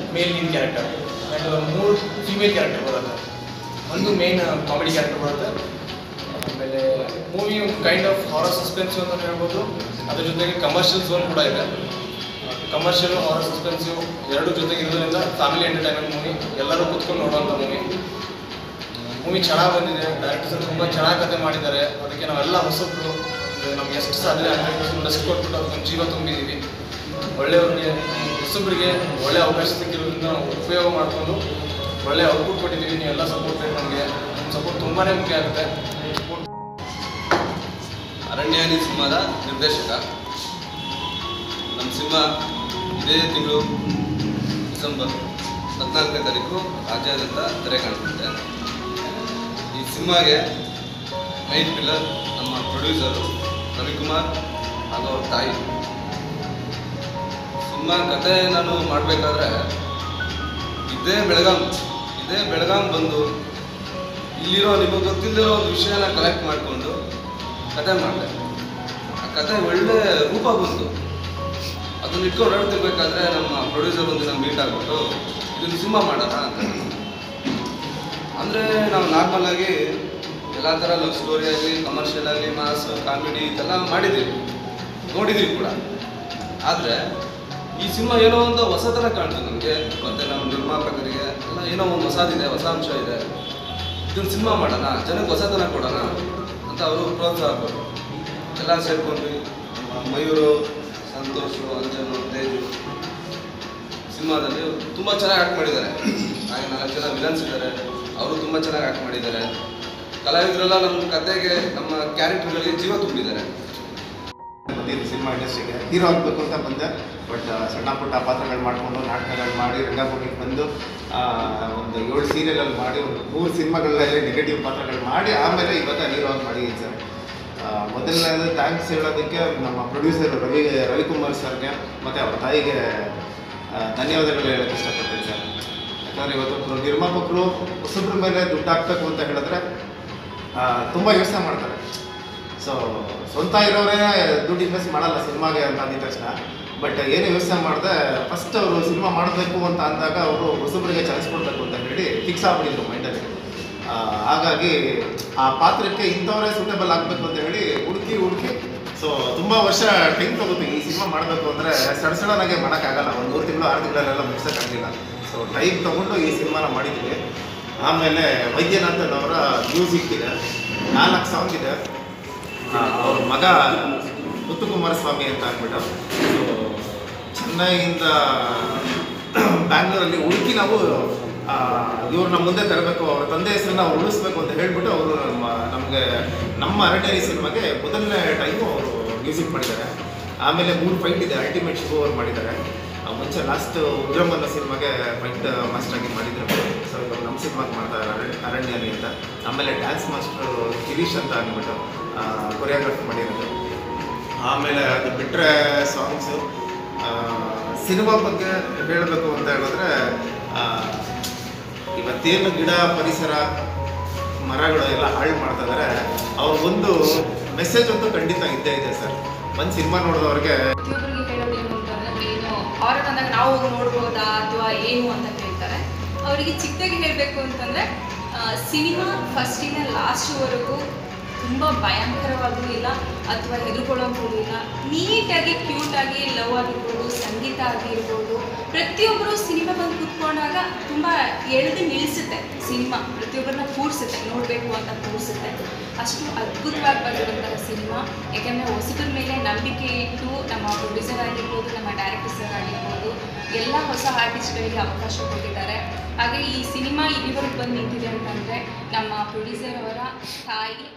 mail lead character and ಮೂರು female character ಬರುತ್ತೆ ಒಂದು ಮೇನ್ ಕಾಮಿಡಿ ಕ್ಯಾರೆಕ್ಟರ್ ಬರುತ್ತೆ ಆಮೇಲೆ ಮೂವಿ ಒಂದು ಕೈಂಡ್ ಆಫ್ ಹಾರರ್ ಸಸ್ಪೆನ್ಸ್ ಅಂತ ಹೇಳ್ಬೋದು ಅದ್ರ ಜೊತೆಗೆ ಕಮರ್ಷಿಯಲ್ ಝೋನ್ ಕೂಡ ಇದೆ ಕಮರ್ಷಿಯಲ್ ಹಾರರ್ ಸಸ್ಪೆನ್ಸು ಎರಡು ಜೊತೆಗೆ ಇರೋದ್ರಿಂದ ಫ್ಯಾಮಿಲಿ ಎಂಟರ್ಟೈನ್ಮೆಂಟ್ ಮೂವಿ ಎಲ್ಲರೂ ಕೂತ್ಕೊಂಡು ನೋಡುವಂಥ ಮೂವಿ ಮೂವಿ ಚೆನ್ನಾಗಿ ಬಂದಿದೆ ಡೈರೆಕ್ಟರ್ಸ್ ತುಂಬ ಚೆನ್ನಾಗಿ ಕತೆ ಮಾಡಿದ್ದಾರೆ ಅದಕ್ಕೆ ನಾವೆಲ್ಲ ಹೊಸಬ್ರು ಅಂದ್ರೆ ನಮ್ಗೆ ಎಷ್ಟು ಸಾಧ್ಯ ಹಂಡ್ರೆಡ್ ಪರ್ಸೆಂಟ್ ರೆಸ್ಟ್ ಕೊಟ್ಬಿಟ್ಟು ಅದಕ್ಕೊಂದು ಜೀವ ತುಂಬಿದ್ದೀವಿ ಒಳ್ಳೆಯವ್ರಿಗೆ ಹೊಸಬ್ರಿಗೆ ಒಳ್ಳೆ ಅವಕಾಶ ಸಿಕ್ಕಿರೋದ್ರಿಂದ ನಾವು ಉಪಯೋಗ ಮಾಡಿಕೊಂಡು ಒಳ್ಳೆ ಔಟ್ಪುಟ್ ಕೊಟ್ಟಿದ್ದೀವಿ ನೀವೆಲ್ಲ ಸಪೋರ್ಟ್ ಬೇಕು ನಮಗೆ ನಿಮ್ಮ ಸಪೋರ್ಟ್ ತುಂಬಾ ಮುಖ್ಯ ಆಗುತ್ತೆ ಅರಣ್ಯಾನಿ ಸಿನಿಮಾದ ನಿರ್ದೇಶಕ ನಮ್ಮ ಸಿನಿಮಾ ಇದೇ ತಿಂಗಳು ಡಿಸೆಂಬರ್ ಹದಿನಾಲ್ಕನೇ ತಾರೀಕು ರಾಜ್ಯಾದ್ಯಂತ ತೆರೆ ಕಾಣ್ತಿದೆ ಈ ಸಿನಿಮಾಗೆ ಮೈನ್ ಪಿಲ್ಲರ್ ನಮ್ಮ ಪ್ರೊಡ್ಯೂಸರು ರವಿಕುಮಾರ್ ಹಾಗೂ ಅವ್ರ ತಾಯಿ ಸಿನಿಮಾ ಕತೆ ನಾನು ಮಾಡಬೇಕಾದ್ರೆ ಇದೇ ಬೆಳಗಾಂ ಇದೇ ಬೆಳಗಾಂ ಬಂದು ಇಲ್ಲಿರೋ ನಿಮಗೆ ಗೊತ್ತಿಲ್ಲದಿರೋ ಒಂದು ವಿಷಯನ ಕಲೆಕ್ಟ್ ಮಾಡಿಕೊಂಡು ಕತೆ ಮಾಡಿದೆ ಆ ಕತೆ ಒಳ್ಳೆ ರೂಪ ಬಂತು ಅದನ್ನ ಇಟ್ಕೊಂಡು ಓಡಾಡ್ತಿರ್ಬೇಕಾದ್ರೆ ನಮ್ಮ ಪ್ರೊಡ್ಯೂಸರ್ ಒಂದು ನಮ್ಮ ಮೀಟ್ ಆಗ್ಬಿಟ್ಟು ಇದನ್ನು ಸಿನಿಮಾ ಮಾಡೋಣ ಅಂತ ಅಂದರೆ ನಾವು ನಾರ್ಮಲ್ ಆಗಿ ಎಲ್ಲ ಥರ ಲವ್ ಸ್ಟೋರಿ ಆಗಲಿ ಕಮರ್ಷಿಯಲ್ ಆಗಲಿ ಮಾಸ್ ಕಾಮಿಡಿ ಇದೆಲ್ಲ ಮಾಡಿದ್ದೀವಿ ನೋಡಿದ್ದೀವಿ ಕೂಡ ಆದರೆ ಈ ಸಿನಿಮಾ ಏನೋ ಒಂದು ಹೊಸ ಥರ ಕಾಣ್ತು ನಮಗೆ ಮತ್ತು ನಮ್ಮ ನಿರ್ಮಾಪಕರಿಗೆ ಎಲ್ಲ ಏನೋ ಒಂದು ಹೊಸದಿದೆ ಹೊಸ ಅಂಶ ಇದೆ ಇದನ್ನು ಸಿನಿಮಾ ಮಾಡೋಣ ಜನಕ್ಕೆ ಹೊಸತನ ಕೊಡೋಣ ಅಂತ ಅವರು ಪ್ರೋತ್ಸಾಹ ಕೊಟ್ಟರು ಎಲ್ಲ ಸೇರ್ಕೊಂಡ್ವಿ ನಮ್ಮ ಮಯೂರು ಸಂತೋಷು ಅಂಜನು ತೇಜು ಸಿನಿಮಾದಲ್ಲಿ ತುಂಬ ಚೆನ್ನಾಗಿ ಆ್ಯಕ್ಟ್ ಮಾಡಿದ್ದಾರೆ ಹಾಗೆ ನಾಲ್ಕು ಜನ ವಿಲನ್ಸ್ ಇದ್ದಾರೆ ಅವರು ತುಂಬ ಚೆನ್ನಾಗಿ ಆ್ಯಕ್ಟ್ ಮಾಡಿದ್ದಾರೆ ಕಲಾವಿದರೆಲ್ಲ ನಮ್ಮ ಕತೆಗೆ ನಮ್ಮ ಕ್ಯಾರೆಕ್ಟರ್ಗಳಿಗೆ ಜೀವ ತುಂಬಿದ್ದಾರೆ ಬಂದಿದ್ದು ಸಿನಿಮಾ ಇಂಡಸ್ಟ್ರಿಗೆ ಹೀರೋ ಆಗಬೇಕು ಅಂತ ಬಂದೆ ಬಟ್ ಸಣ್ಣ ಪುಟ್ಟ ಪಾತ್ರಗಳು ಮಾಡಿಕೊಂಡು ನಾಟಕಗಳು ಮಾಡಿ ರಂಗಭೂಮಿಗೆ ಬಂದು ಆ, ಒಂದು ಏಳು ಸೀರಿಯಲಲ್ಲಿ ಮಾಡಿ ಒಂದು ಮೂರು ಸಿನಿಮಾಗಳಲ್ಲಿ ನೆಗೆಟಿವ್ ಪಾತ್ರಗಳು ಮಾಡಿ ಆಮೇಲೆ ಇವಾಗ ಹೀರೋ ಆಗಿ ಮಾಡಿದ್ದೀನಿ ಸರ್ ಮೊದಲನೇದು ಥ್ಯಾಂಕ್ಸ್ ಹೇಳೋದಕ್ಕೆ ನಮ್ಮ ಪ್ರೊಡ್ಯೂಸರ್ ರವಿ ರವಿಕುಮಾರ್ ಸರ್ಗೆ ಮತ್ತು ಅವ್ರ ತಾಯಿಗೆ ಆ, ಧನ್ಯವಾದಗಳು ಹೇಳೋಕ್ಕೆ ಇಷ್ಟಪಡ್ತೀನಿ ಸರ್ ಯಾಕಂದರೆ ಇವತ್ತು ನಿರ್ಮಾಪಕರು ಹೊಸಬ್ರ ಮೇಲೆ ದುಡ್ಡು ಹಾಕ್ಬೇಕು ಅಂತ ಹೇಳಿದ್ರೆ ತುಂಬ ಯೋಚನೆ ಮಾಡ್ತಾರೆ ಸೊ ಸ್ವಂತ ಇರೋರೇ ದುಡ್ಡು ಇನ್ವೆಸ್ಟ್ ಮಾಡಲ್ಲ ಸಿನಿಮಾಗೆ ಅಂತ ಅಂದಿದ ತಕ್ಷಣ ಬಟ್ ಏನು ಯೋಚನೆ ಮಾಡಿದೆ ಫಸ್ಟ್ ಅವರು ಸಿನಿಮಾ ಮಾಡಬೇಕು ಅಂತ ಅಂದಾಗ ಅವರು ಹೊಸಬರಿಗೆ ಚಾನ್ಸ್ ಕೊಡಬೇಕು ಅಂತ ಹೇಳಿ ಫಿಕ್ಸ್ ಆಗ್ಬಿಟ್ಟಿದ್ರು ಮೈಂಡಲ್ಲಿ ಹಾಗಾಗಿ ಆ ಪಾತ್ರಕ್ಕೆ ಇಂಥವರೇ ಸೂಟೇಬಲ್ ಆಗಬೇಕು ಅಂತ ಹೇಳಿ ಹುಡುಕಿ ಹುಡುಕಿ ಸೊ ತುಂಬ ವರ್ಷ ಟೈಮ್ ತಗೋತೀವಿ ಈ ಸಿನಿಮಾ ಮಾಡಬೇಕು ಅಂದರೆ ಸಡನ್ ಸಡನ್ನಾಗೆ ಮಾಡೋಕ್ಕಾಗಲ್ಲ ಒಂದು ಮೂರು ತಿಂಗಳು ಆರು ತಿಂಗಳಲ್ಲೆಲ್ಲ ಮುಗಿಸೋಕ್ಕಾಗಲಿಲ್ಲ ಸೊ ಟೈಮ್ ತೊಗೊಂಡು ಈ ಸಿನಿಮಾನ ಮಾಡಿದ್ವಿ ಆಮೇಲೆ ವೈದ್ಯನಾಥನ್ ಅವರ ಮ್ಯೂಸಿಕ್ ಇದೆ ನಾಲ್ಕು ಸಾಂಗ್ ಇದೆ ಆ, ಅವ್ರ ಮಗ ಮುತ್ತುಕುಮಾರಸ್ವಾಮಿ ಅಂತ ಅಂದ್ಬಿಟ್ಟು ಸೊ ಚೆನ್ನೈಯಿಂದ ಬ್ಯಾಂಗ್ಳೂರಲ್ಲಿ ಹುಡುಕಿ ನಾವು ಇವ್ರನ್ನ ಮುಂದೆ ತರಬೇಕು ಅವ್ರ ತಂದೆ ಹೆಸರನ್ನ ಅವ್ರು ಉಳಿಸ್ಬೇಕು ಅಂತ ಹೇಳ್ಬಿಟ್ಟು ಅವರು ನಮ್ಮ ನಮಗೆ ನಮ್ಮ ಅರಣ್ಯರಿ ಸಿನಿಮಾಗೆ ಮೊದಲನೇ ಟೈಮು ಅವರು ಮ್ಯೂಸಿಕ್ ಮಾಡಿದ್ದಾರೆ ಆಮೇಲೆ ಮೂರು ಫೈಟ್ ಇದೆ ಅಲ್ಟಿಮೇಟ್ ಶೋ ಅವ್ರು ಮಾಡಿದ್ದಾರೆ ಆ ಮುಂಚೆ ಲಾಸ್ಟ್ ಉಗ್ರಂ ಅನ್ನೋ ಸಿನಿಮಾಗೆ ಫೈಟ್ ಮಾಸ್ಟರ್ ಆಗಿ ಮಾಡಿದ್ರು ಸೊ ಇವಾಗ ನಮ್ಮ ಸಿನಿಮಾಗೆ ಮಾಡ್ತಾರೆ ಅರಣ್ಯ ಅರಣ್ಯನಿ ಅಂತ ಆಮೇಲೆ ಡ್ಯಾನ್ಸ್ ಮಾಸ್ಟರ್ ಗಿರೀಶ್ ಅಂತ ಅಂದ್ಬಿಟ್ಟು ಕೊರಿಯೋಗ್ರಫಿ ಮಾಡಿರೋದು ಆಮೇಲೆ ಅದು ಬಿಟ್ಟರೆ ಸಾಂಗ್ಸು ಸಿನಿಮಾ ಬಗ್ಗೆ ಹೇಳಬೇಕು ಅಂತ ಹೇಳಿದ್ರೆ ಆ, ಇವತ್ತೇನು ಗಿಡ ಪರಿಸರ ಮರಗಳು ಎಲ್ಲ ಹಾಳು ಮಾಡ್ತಾ ಇದ್ದಾರೆ ಅವ್ರ ಒಂದು ಮೆಸೇಜ್ ಅಂತೂ ಖಂಡಿತ ಇದ್ದೇ ಇದೆ ಸರ್ ಒಂದು ಸಿನಿಮಾ ನೋಡಿದವ್ರಿಗೆ ಪ್ರತಿಯೊಬ್ಬರಿಗೆ ಹೇಳೋದೇನು ಅಂತಂದ್ರೆ ಏನು ಹಾರರ್ ಅಂದಾಗ ನಾವು ಹೋಗಿ ನೋಡ್ಬೋದಾ ಅಥವಾ ಏನು ಅಂತ ಕೇಳ್ತಾರೆ ಅವರಿಗೆ ಚಿಕ್ಕದಾಗಿ ಹೇಳಬೇಕು ಅಂತಂದ್ರೆ ಸಿನಿಮಾ ಫಸ್ಟಿಂದ ಲಾಸ್ಟ್ವರೆಗೂ ತುಂಬ ಭಯಂಕರವಾಗೂ ಇಲ್ಲ ಅಥವಾ ಹೆದರ್ಕೊಳ್ಳೋಂಗೂ ಇಲ್ಲ ನೀಟಾಗಿ ಕ್ಯೂಟಾಗಿ ಲವ್ ಆಗಿರ್ಬೋದು ಸಂಗೀತ ಆಗಿರ್ಬೋದು ಪ್ರತಿಯೊಬ್ಬರು ಸಿನಿಮಾ ಬಂದು ಕೂತ್ಕೊಂಡಾಗ ತುಂಬ ಎಳೆದು ನಿಲ್ಲಿಸುತ್ತೆ ಸಿನಿಮಾ ಪ್ರತಿಯೊಬ್ಬರನ್ನ ಕೂರಿಸುತ್ತೆ ನೋಡಬೇಕು ಅಂತ ಕೂರಿಸುತ್ತೆ ಅಷ್ಟು ಅದ್ಭುತವಾಗಿ ಬಂದಿರುವಂತಹ ಸಿನಿಮಾ ಯಾಕೆಂದರೆ ಹೊಸಬ್ರ ಮೇಲೆ ನಂಬಿಕೆ ಇಟ್ಟು ನಮ್ಮ ಪ್ರೊಡ್ಯೂಸರ್ ಆಗಿರ್ಬೋದು ನಮ್ಮ ಡೈರೆಕ್ಟರ್ ಸರ್ ಆಗಿರ್ಬೋದು ಎಲ್ಲ ಹೊಸ ಆರ್ಟಿಸ್ಟ್ಗಳಿಗೆ ಅವಕಾಶ ಕೊಟ್ಟಿದ್ದಾರೆ ಹಾಗೆ ಈ ಸಿನಿಮಾ ಇಲ್ಲಿವರೆಗೆ ಬಂದು ನಿಂತಿದೆ ಅಂತಂದರೆ ನಮ್ಮ ಪ್ರೊಡ್ಯೂಸರ್ ಅವರ ತಾಯಿ